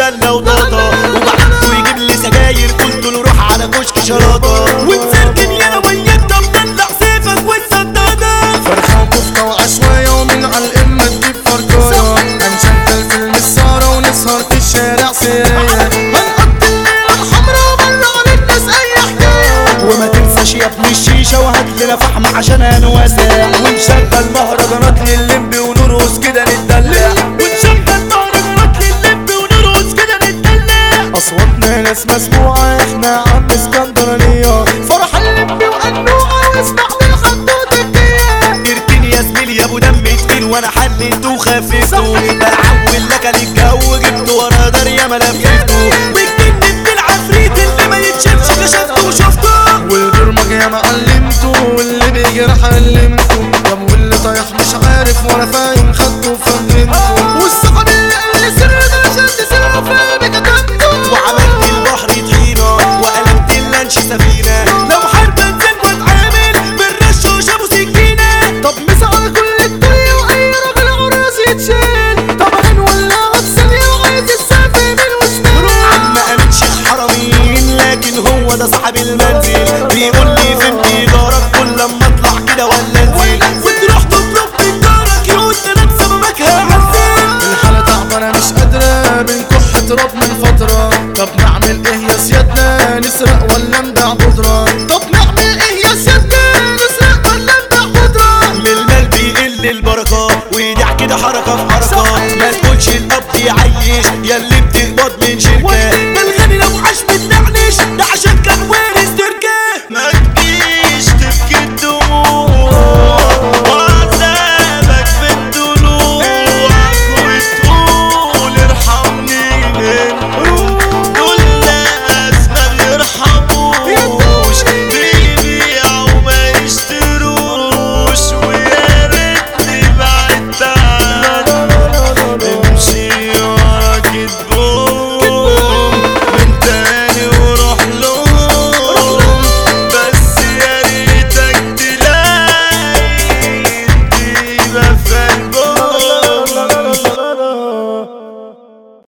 وجنة وطاطا وبعته يجيب لي سجاير قلت له روح على كشك شراطة وتسركن يا وياك طب طلع سيفك والسدادة فرخة وكفتة وعشوائية ومن على القمة تجيب فرجاية هنشغل فيلم السهرة ونسهر في الشارع سراية هنقضي الليلة الحمرا وبلغ للناس أي حكاية وما تنساش يا ابن الشيشة وهات لنا فحم عشان هنوزع ونشغل مهرجانات لللمبي ونرقص كده نتدلع ونشغل مهرجانات لللمبي ونرقص كده نتدلع أصواتنا ناس مسموعة احنا عم اسكندرانية فرح اللمبي وقنوعة واسمع بالخطوط الجاية اركن يا زميلي يا ابو دم تقيل وانا حليته وخففته بعول لك الجو جبت ورا داريا ما لفيته والجن العفريت اللي ما يتشافش كشفته وشفته والبرمج يا معلمته واللي بيجرح علمته طب واللي طايح مش عارف ولا فاهم خدته وفهمته والصحاب اللي قال لي سر ده عشان تسر في كتبته وعملت البحر طحينة وقلبت اللانش سفينة لو حرب انزل واتعامل بالرش ابو سكينة طب مسا على كل الدنيا واي راجل عراس يتشال طبعا ولا غسل وعايز السقف يمين وشمال عم امين شيخ حرمين لكن هو ده صاحب المنزل بيقول لي فين ايجارك كل لما اطلع كده ولا انزل وتروح تطلب من جارك يقول ده انا بسببك هعزل الحالة تعبانة مش قادرة بنكح تراب من فترة طب نعمل ايه يا سيادنا نسرق ولا نبيع بودرة طب نعمل ايه يا سيادنا نسرق ولا نبيع بودرة من المال بيقل البركة ويدع كده حركة في حركة ما تقولش الاب يعيش يا اللي بتقبض من شركة ده الغني لو عاش بتنعنش ده عشان كان واقف